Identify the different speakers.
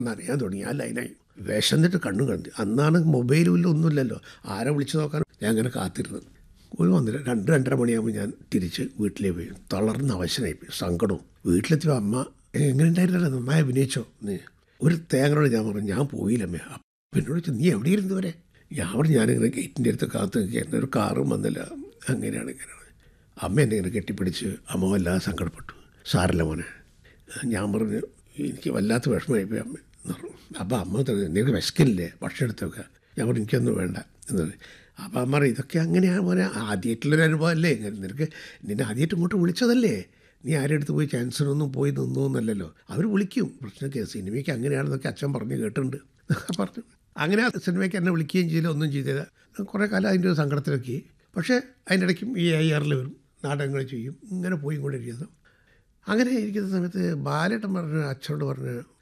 Speaker 1: എന്നറിയാൻ തുടങ്ങി ആ ലൈനായി വിശന്നിട്ട് കണ്ണും കണ്ടു അന്നാണ് മൊബൈലും ഇല്ല ഒന്നുമില്ലല്ലോ ആരെ വിളിച്ചു നോക്കാൻ ഞാൻ അങ്ങനെ കാത്തിരുന്നു ഒരു വന്നില്ല രണ്ട് രണ്ടര മണിയാകുമ്പോൾ ഞാൻ തിരിച്ച് വീട്ടിലേക്ക് പോയി തളർന്ന അവശനായി പോയി സങ്കടവും വീട്ടിലെത്തിയ അമ്മ എങ്ങനെ ഉണ്ടായിരുന്നല്ലോ നന്നായി അഭിനയിച്ചോ നീ ഒരു തേങ്ങനോട് ഞാൻ പറഞ്ഞു ഞാൻ പോയില്ലമ്മേ അപ്പം എന്നോട് ചോദിച്ചു നീ എവിടെ ഇരുന്നു വരെ ഞാൻ പറഞ്ഞു ഞാനിങ്ങനെ ഗേറ്റിൻ്റെ അടുത്ത് കാത്ത് നിൽക്കുകയായിരുന്നു ഒരു കാറും വന്നില്ല അങ്ങനെയാണ് ഇങ്ങനെയാണ് അമ്മ എന്നെ ഇങ്ങനെ കെട്ടിപ്പിടിച്ച് അമ്മ വല്ലാതെ സങ്കടപ്പെട്ടു സാരല്ല മോനെ ഞാൻ പറഞ്ഞു എനിക്ക് വല്ലാത്ത വിഷമമായി പോയി അമ്മ എന്ന് പറഞ്ഞു അപ്പോൾ അമ്മ പറഞ്ഞു നിനക്ക് വിശക്കില്ലേ ഭക്ഷണം എടുത്ത് വെക്കുക ഞാൻ പറഞ്ഞു എനിക്കൊന്നും വേണ്ട എന്ന് പറഞ്ഞു അപ്പോൾ അമ്മ പറയും ഇതൊക്കെ അങ്ങനെയാണ് മോനെ ആദ്യമായിട്ടുള്ളൊരു അനുഭവം അല്ലേ ഇങ്ങനെ നിനക്ക് നിന്നെ ആദ്യമായിട്ട് ഇങ്ങോട്ട് വിളിച്ചതല്ലേ നീ ആരുടെ അടുത്ത് പോയി ക്യാൻസറൊന്നും പോയി നിന്നു എന്നല്ലല്ലോ അവർ വിളിക്കും പ്രശ്നമൊക്കെ സിനിമയ്ക്ക് അങ്ങനെയാണെന്നൊക്കെ അച്ഛൻ പറഞ്ഞ് കേട്ടിട്ടുണ്ട് എന്നൊക്കെ പറഞ്ഞു അങ്ങനെ ആ സിനിമയ്ക്ക് എന്നെ വിളിക്കുകയും ചെയ്തില്ല ഒന്നും ചെയ്തില്ല കുറേ കാലം അതിൻ്റെ ഒരു സങ്കടത്തിലൊക്കെ പക്ഷേ അതിൻ്റെ ഇടയ്ക്കും ഈ ഐ ആറിൽ വരും നാടകങ്ങൾ ചെയ്യും ഇങ്ങനെ പോയി കൊണ്ടിരിക്കുന്നു അങ്ങനെ ഇരിക്കുന്ന സമയത്ത് ബാലേട്ടൻ പറഞ്ഞ അച്ഛനോട് പറഞ്ഞ്